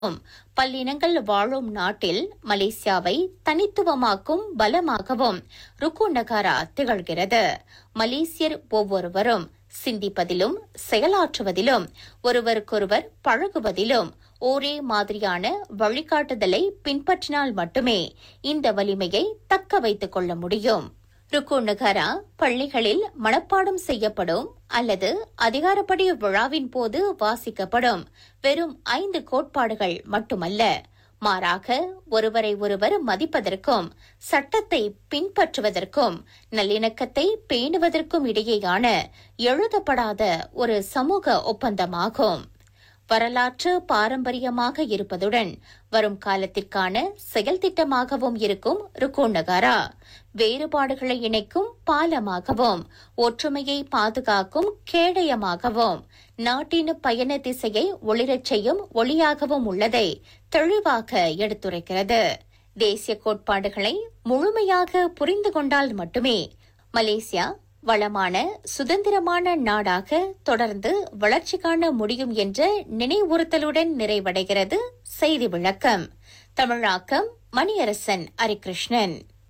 பல்லினங்கள் வாழும் நாட்டில் மலேசியாவை தனித்துவமாக்கும் பலமாகவும் ருக்கு நகாரா திகழ்கிறது மலேசியர் ஒவ்வொருவரும் சிந்திப்பதிலும் செயலாற்றுவதிலும் ஒருவருக்கொருவர் பழகுவதிலும் ஒரே மாதிரியான வழிகாட்டுதலை பின்பற்றினால் மட்டுமே இந்த வலிமையை தக்க வைத்துக் கொள்ள முடியும் ருக்கு நகாரா பள்ளிகளில் மனப்பாடம் செய்யப்படும் அல்லது அதிகாரப்படி விழாவின் போது வாசிக்கப்படும் வெறும் ஐந்து கோட்பாடுகள் மட்டுமல்ல மாறாக ஒருவரை ஒருவர் மதிப்பதற்கும் சட்டத்தை பின்பற்றுவதற்கும் நல்லிணக்கத்தை பேணுவதற்கும் இடையேயான எழுதப்படாத ஒரு சமூக ஒப்பந்தமாகும் வரலாற்று பாரம்பரியமாக இருப்பதுடன் வரும் காலத்திற்கான செயல் திட்டமாகவும் இருக்கும் ருக்கு நகாரா வேறுபாடுகளை இணைக்கும் பாலமாகவும் ஒற்றுமையை பாதுகாக்கும் கேடயமாகவும் நாட்டின் பயண திசையை ஒளிரச் செய்யும் ஒளியாகவும் உள்ளதை தெளிவாக எடுத்துரைக்கிறது தேசிய கோட்பாடுகளை முழுமையாக புரிந்து கொண்டால் மட்டுமே மலேசியா வளமான சுதந்திரமான நாடாக தொடர்ந்து வளர்ச்சி காண முடியும் என்ற நினைவுறுத்தலுடன் நிறைவடைகிறது செய்தி விளக்கம் தமிழாக்கம் மணியரசன் ஹரிகிருஷ்ணன்